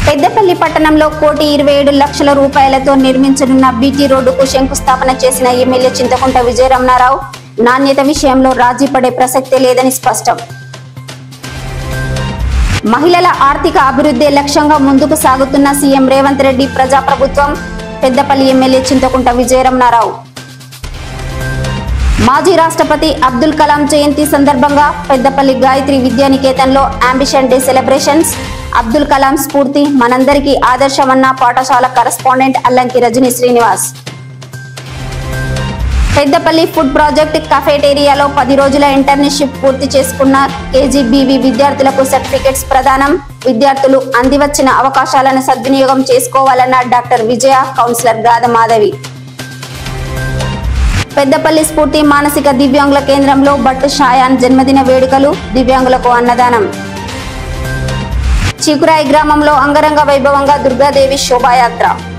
పెద్దపల్లి పట్టణంలో కోటి ఇరవై ఏడు లక్షల రూపాయలతో నిర్మించనున్న బీటీ రోడ్డుకు శంకుస్థాపన చేసిన ఎమ్మెల్యే చింతకుంట విజయరమణారావు నాణ్యత విషయంలో రాజీ పడే ప్రసక్తే లేదని స్పష్టం మహిళల ఆర్థిక అభివృద్ధి లక్ష్యంగా ముందుకు సాగుతున్న సీఎం రేవంత్ రెడ్డి ప్రజాప్రభుత్వం పెద్దపల్లి ఎమ్మెల్యే చింతకుంట విజయరమణారావు మాజీ రాష్ట్రపతి అబ్దుల్ కలాం జయంతి సందర్భంగా పెద్దపల్లి గాయత్రి విద్యానికేతన్లో ambition day celebrations Abdul Kalam స్ఫూర్తి మనందరికీ ఆదర్శమన్న పాఠశాల correspondent Allanki Rajani Srinivas Peddapalli food project కఫేటేరియాలో పది రోజుల ఇంటర్న్షిప్ పూర్తి చేసుకున్న కేజీబీవి విద్యార్థులకు సర్టిఫికెట్స్ ప్రదానం విద్యార్థులు అందివచ్చిన అవకాశాలను సద్వినియోగం చేసుకోవాలన్న డాక్టర్ విజయ కౌన్సిలర్ గాద మాధవి పెద్దపల్లి స్ఫూర్తి మానసిక దివ్యాంగుల కేంద్రంలో భట్టు షాయాన్ జన్మదిన వేడుకలు దివ్యాంగులకు అన్నదానం చికురాయి గ్రామంలో అంగరంగ వైభవంగా దుర్గాదేవి శోభాయాత్ర